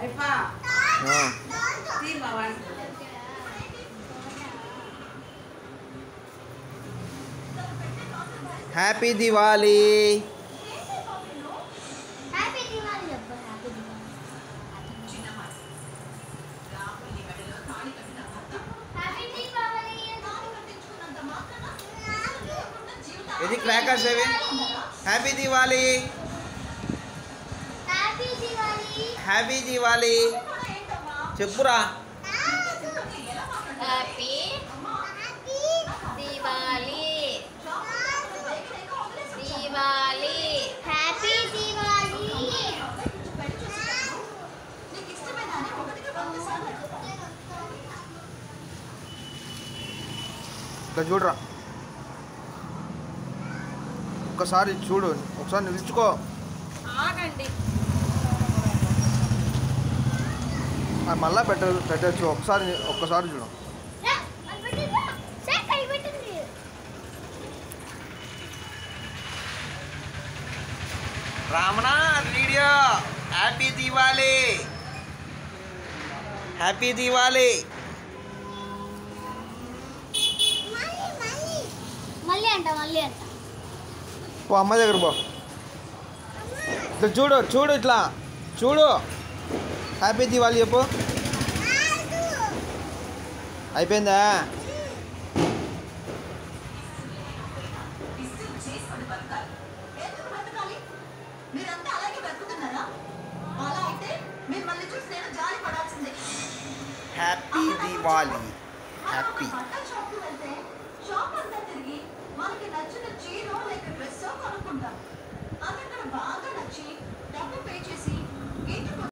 ఎప్పా ఆ. తీమా వాడి happy Diwali happy Diwali చెప్పు హ్యాపీ దివాళీ హ్యాపీ దీపావళి ఇది క్రాకర్స్ అవి happy Diwali happy Diwali happy Diwali చెప్పురా హ్యాపీ దివాళీ దివాళీ హ్యాపీ దివాళీ ఇక్కడ చూడరా ఒక్కసారి చూడు ఒకసారి నిలుచుకో ఆగండి అది మళ్ళా పెట్ట పెట్టచ్చు ఒకసారి ఒక్కసారి చూడు Ramana video happy Diwali happy Diwali మళ్ళీ అంట మళ్ళీ అంట పో అమ్మ దగ్గర పో ఇట్లా చూడు చూడు ఇట్లా చూడు హ్యాపీ దివాలి చెప్పు అయిపోయిందా మీరంతా అలాగే బతుకుతున్నారా అలా అయితే మిమ్మల్ని చూసి నేను జాలి పడాల్సిందే హ్యాపీ దివాలి హ్యాపీ బట్టల షాప్కి వెళ్తే షాప్ అంతా తిరిగి మనకి నచ్చిన చీరో లేక డ్రెస్సో కొనుక్కుంటాం అది అక్కడ బాగా నచ్చి డబ్బు పే చేసి ఇంటికి